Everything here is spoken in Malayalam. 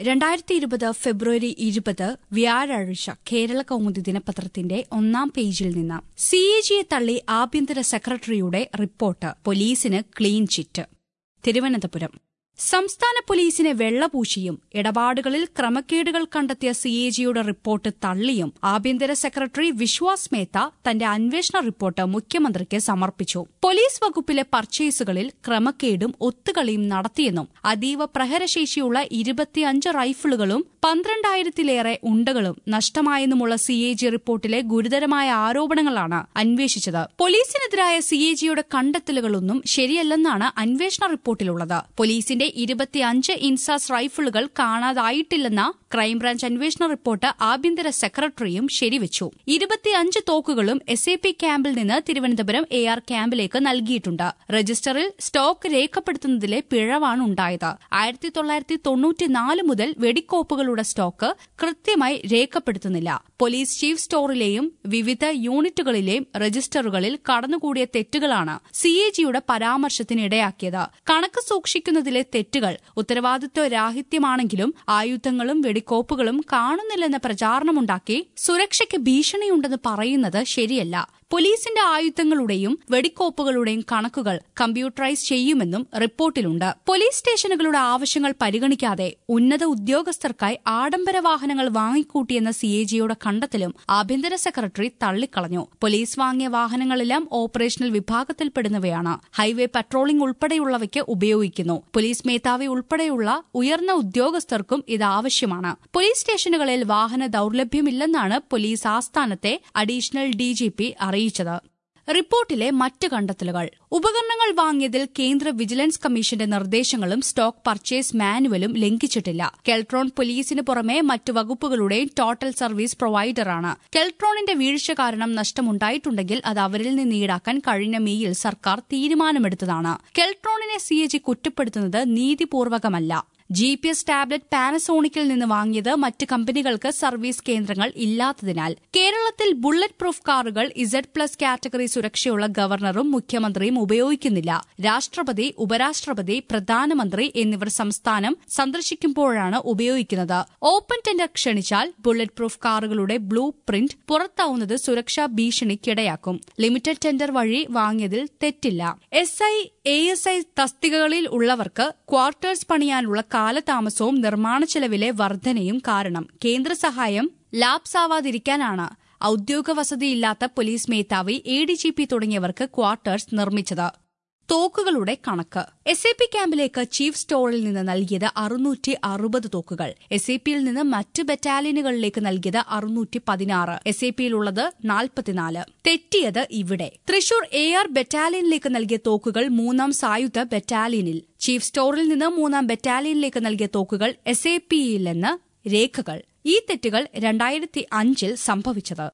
രണ്ടായിരത്തി ഇരുപത് ഫെബ്രുവരി ഇരുപത് വ്യാഴാഴ്ച കേരള കൗമുദി ദിനപത്രത്തിന്റെ ഒന്നാം പേജിൽ നിന്ന് സി എ ജിയെ തള്ളി ആഭ്യന്തര സെക്രട്ടറിയുടെ റിപ്പോർട്ട് പോലീസിന് ക്ലീൻ ചിറ്റ് തിരുവനന്തപുരം സംസ്ഥാന പോലീസിനെ വെള്ളപൂശിയും ഇടപാടുകളിൽ ക്രമക്കേടുകൾ കണ്ടെത്തിയ സി എ ജിയുടെ റിപ്പോർട്ട് തള്ളിയും ആഭ്യന്തര സെക്രട്ടറി വിശ്വാസ് മേത്ത തന്റെ അന്വേഷണ റിപ്പോർട്ട് മുഖ്യമന്ത്രിക്ക് സമർപ്പിച്ചു പോലീസ് വകുപ്പിലെ പർച്ചേസുകളിൽ ക്രമക്കേടും ഒത്തുകളിയും നടത്തിയെന്നും അതീവ പ്രഹരശേഷിയുള്ള ഇരുപത്തിയഞ്ച് റൈഫിളുകളും പന്ത്രണ്ടായിരത്തിലേറെ ഉണ്ടകളും നഷ്ടമായെന്നുമുള്ള സി എ ജി റിപ്പോർട്ടിലെ ഗുരുതരമായ ആരോപണങ്ങളാണ് അന്വേഷിച്ചത് പോലീസിനെതിരായ സി എ ജിയുടെ കണ്ടെത്തലുകളൊന്നും ശരിയല്ലെന്നാണ് അന്വേഷണ റിപ്പോർട്ടിലുള്ളത് പോലീസിന്റെ ഇരുപത്തിയഞ്ച് ഇൻസാസ് റൈഫിളുകൾ കാണാതായിട്ടില്ലെന്ന ക്രൈംബ്രാഞ്ച് അന്വേഷണ റിപ്പോർട്ട് ആഭ്യന്തര സെക്രട്ടറിയും ശരിവച്ചു ഇരുപത്തിയഞ്ച് തോക്കുകളും എസ് എ പി ക്യാമ്പിൽ നിന്ന് തിരുവനന്തപുരം എ ആർ ക്യാമ്പിലേക്ക് നൽകിയിട്ടുണ്ട് രജിസ്റ്ററിൽ സ്റ്റോക്ക് രേഖപ്പെടുത്തുന്നതിലെ പിഴവാണ് ഉണ്ടായത് ആയിരത്തി തൊള്ളായിരത്തി തൊണ്ണൂറ്റിനാല് മുതൽ വെടിക്കോപ്പുകളുടെ സ്റ്റോക്ക് കൃത്യമായി രേഖപ്പെടുത്തുന്നില്ല പോലീസ് ചീഫ് സ്റ്റോറിലെയും വിവിധ യൂണിറ്റുകളിലെയും രജിസ്റ്ററുകളിൽ കടന്നുകൂടിയ തെറ്റുകളാണ് സി എ ജിയുടെ പരാമർശത്തിനിടയാക്കിയത് കണക്ക് സൂക്ഷിക്കുന്നതിലെ തെറ്റുകൾ ഉത്തരവാദിത്വരാഹിത്യമാണെങ്കിലും ആയുധങ്ങളും വെടിക്കോപ്പുകളും കാണുന്നില്ലെന്ന പ്രചാരണമുണ്ടാക്കി സുരക്ഷയ്ക്ക് ഭീഷണിയുണ്ടെന്ന് പറയുന്നത് ശരിയല്ല പോലീസിന്റെ ആയുധങ്ങളുടെയും വെടിക്കോപ്പുകളുടെയും കണക്കുകൾ കമ്പ്യൂട്ടറൈസ് ചെയ്യുമെന്നും റിപ്പോർട്ടിലുണ്ട് പോലീസ് സ്റ്റേഷനുകളുടെ ആവശ്യങ്ങൾ പരിഗണിക്കാതെ ഉന്നത ഉദ്യോഗസ്ഥർക്കായി ആഡംബര വാഹനങ്ങൾ വാങ്ങിക്കൂട്ടിയെന്ന സി എ ജിയുടെ കണ്ടെത്തലും ആഭ്യന്തര സെക്രട്ടറി തള്ളിക്കളഞ്ഞു പോലീസ് വാങ്ങിയ വാഹനങ്ങളെല്ലാം ഓപ്പറേഷണൽ വിഭാഗത്തിൽപ്പെടുന്നവയാണ് ഹൈവേ പട്രോളിംഗ് ഉൾപ്പെടെയുള്ളവയ്ക്ക് ഉപയോഗിക്കുന്നു പോലീസ് മേധാവി ഉൾപ്പെടെയുള്ള ഉയർന്ന ഉദ്യോഗസ്ഥർക്കും ഇത് ആവശ്യമാണ് പോലീസ് സ്റ്റേഷനുകളിൽ വാഹന ദൌർലഭ്യമില്ലെന്നാണ് പോലീസ് ആസ്ഥാനത്തെ അഡീഷണൽ ഡിജിപി അറിയിച്ചത് റിപ്പോർട്ടിലെ മറ്റ് കണ്ടെത്തലുകൾ ഉപകരണങ്ങൾ വാങ്ങിയതിൽ കേന്ദ്ര വിജിലൻസ് കമ്മീഷന്റെ നിർദ്ദേശങ്ങളും സ്റ്റോക്ക് പർച്ചേസ് മാനുവലും ലംഘിച്ചിട്ടില്ല കെൽട്രോൺ പോലീസിന് പുറമെ മറ്റു വകുപ്പുകളുടെയും ടോട്ടൽ സർവീസ് പ്രൊവൈഡറാണ് കെൽട്രോണിന്റെ വീഴ്ച കാരണം നഷ്ടമുണ്ടായിട്ടുണ്ടെങ്കിൽ അത് അവരിൽ നിന്ന് ഈടാക്കാൻ കഴിഞ്ഞ മെയ്യിൽ സർക്കാർ തീരുമാനമെടുത്തതാണ് കെൽട്രോണിനെ സി എ ജി കുറ്റപ്പെടുത്തുന്നത് നീതിപൂർവകമല്ല ജി പി എസ് ടാബ്ലറ്റ് പാനസോണിക്കിൽ നിന്ന് വാങ്ങിയത് മറ്റ് കമ്പനികൾക്ക് സർവീസ് കേന്ദ്രങ്ങൾ ഇല്ലാത്തതിനാൽ കേരളത്തിൽ ബുള്ളറ്റ് പ്രൂഫ് കാറുകൾ ഇസഡ് പ്ലസ് കാറ്റഗറി സുരക്ഷയുള്ള ഗവർണറും മുഖ്യമന്ത്രിയും ഉപയോഗിക്കുന്നില്ല രാഷ്ട്രപതി ഉപരാഷ്ട്രപതി പ്രധാനമന്ത്രി എന്നിവർ സംസ്ഥാനം സന്ദർശിക്കുമ്പോഴാണ് ഉപയോഗിക്കുന്നത് ഓപ്പൺ ടെൻഡർ ക്ഷണിച്ചാൽ ബുള്ളറ്റ് പ്രൂഫ് കാറുകളുടെ ബ്ലൂ പ്രിന്റ് പുറത്താവുന്നത് സുരക്ഷാ ഭീഷണിക്കിടയാക്കും ലിമിറ്റഡ് ടെൻഡർ വഴി വാങ്ങിയതിൽ തെറ്റില്ല S I A S I തസ്തികകളിൽ ഉള്ളവർക്ക് ക്വാർട്ടേഴ്സ് പണിയാനുള്ള കാലതാമസവും നിർമ്മാണ ചെലവിലെ വർധനയും കാരണം കേന്ദ്ര സഹായം ലാപ്സാവാതിരിക്കാനാണ് ഔദ്യോഗിക വസതിയില്ലാത്ത പോലീസ് മേധാവി എ ഡി ജി പി തുടങ്ങിയവർക്ക് ക്വാർട്ടേഴ്സ് നിർമ്മിച്ചത് തോക്കുകളുടെ കണക്ക് എസ് എ പി ക്യാമ്പിലേക്ക് ചീഫ് സ്റ്റോറിൽ നിന്ന് നൽകിയത് അറുന്നൂറ്റി അറുപത് തോക്കുകൾ എസ് എ പിയിൽ നിന്ന് മറ്റ് ബറ്റാലിയനുകളിലേക്ക് നൽകിയത് അറുന്നൂറ്റി പതിനാറ് എസ് എ പിയിലുള്ളത് നാൽപ്പത്തിനാല് തെറ്റിയത് ഇവിടെ തൃശൂർ എ ആർ ബറ്റാലിയനിലേക്ക് നൽകിയ തോക്കുകൾ മൂന്നാം സായുധ ബറ്റാലിയനിൽ ചീഫ് സ്റ്റോറിൽ നിന്ന് മൂന്നാം ബറ്റാലിയനിലേക്ക് നൽകിയ തോക്കുകൾ എസ് എ പിയിലെന്ന് രേഖകൾ ഈ തെറ്റുകൾ രണ്ടായിരത്തി അഞ്ചിൽ സംഭവിച്ചത്